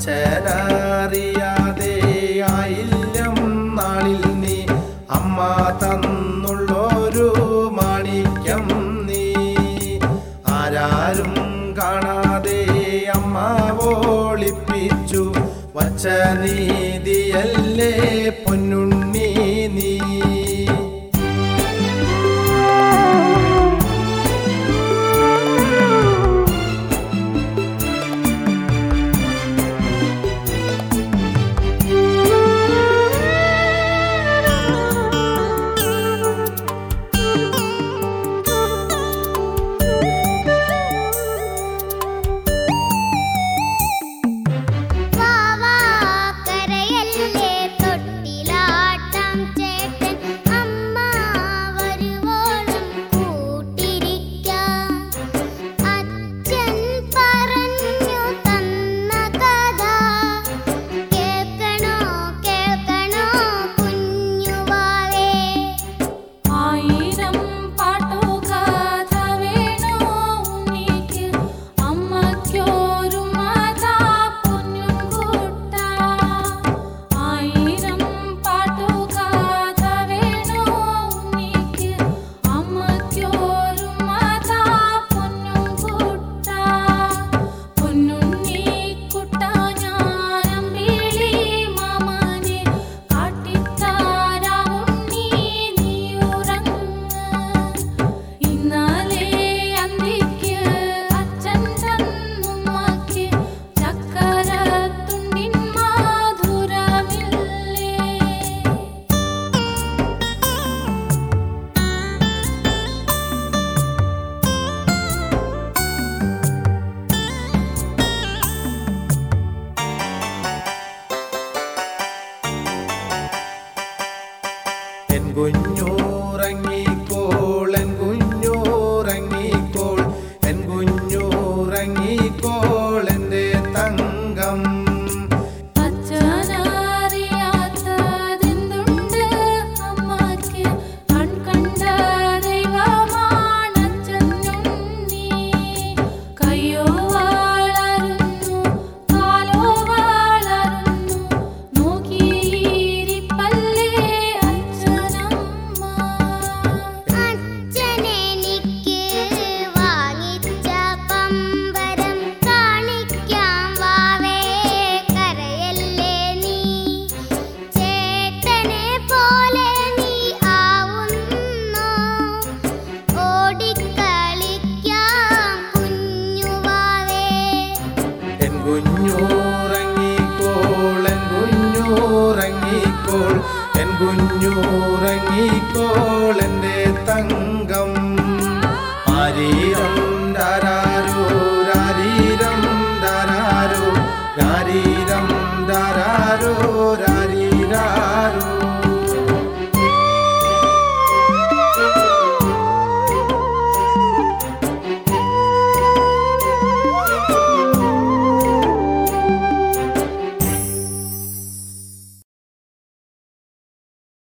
അച്ഛനറിയാതെ ആയില്യം നാളിൽ നീ അമ്മ തന്നുള്ളൊരു മാണിക്യം നീ ആരാരും കാണാതെ അമ്മ ഒളിപ്പിച്ചു വച്ച നീതിയല്ലേ പൊന്നുണ്ണി നീ വാവാ കരയല്ലേ തൊട്ടിലാട്ടം ചേട്ടൻ അമ്മ വരുവോളം കൂട്ടിരിക്കാം അച്ഛൻ പറഞ്ഞു തന്ന കഥ കേൾക്കണോ കേൾക്കണോ കുഞ്ഞുവാവേ ആയിരം പാട്ടുകഥ വേണോ ഉണ്ണിക്ക് അമ്മയ്ക്കൊരു മാതാ പൊന്നും കൂട്ട ആയിരം പാട്ടുകഥ വേണോ ഉണ്ണിക്ക് അമ്മയ്ക്കൊരു മാതാ പൊന്നും കൂട്ട പൊന്നുണ്ണി കുട്ട ഞാനമ്പിളി മാമനെ കാട്ടിത്താരാവുണ്ണി നീയുറങ്ങ് ഇന്നലെ അന്തിക്ക് അച്ഛൻ തന്നുമ്മക്ക് ചക്കരത്തുണ്ടിൻ മാധുരമില്ലേ എൻ കുഞ്ഞൂറങ്ങിക്കോൾ എൻ കുഞ്ഞൂറങ്ങിക്കോൾ എൻ കുഞ്ഞൂറങ്ങിക്കോൾ എൻ്റെ തങ്കം അച്ഛനറിയാത്തതെന്തുണ്ട് അമ്മയ്ക്ക് കൺകണ്ട ദൈവമാണച്ഛനുണ്ണി കയ്യോ വളരുന്നു കാലോ വളരുന്നു നോക്കിയിരിപ്പല്ലേ അച്ഛനമ്മ അച്ഛനെനിക്ക് വാങ്ങിച്ച പമ്പരം കാണിക്കാം വാവേ കരയല്ലേ നീ ചേട്ടനെ പോലെ നീ ആവുന്നോ ഓടിക്കളിക്കാം കുഞ്ഞുവാവേ എൻ കുഞ്ഞൂറങ്ങിക്കോൾ എൻ കുഞ്ഞൂറങ്ങിക്കോൾ എൻ കുഞ്ഞൂറങ്ങിക്കോൾ എൻ്റെ തങ്കം ആരീരം ഡാരാരോ രാരീരം ഡാരാരോ രാരീരം ഡാരാരോ രാരീരാരോ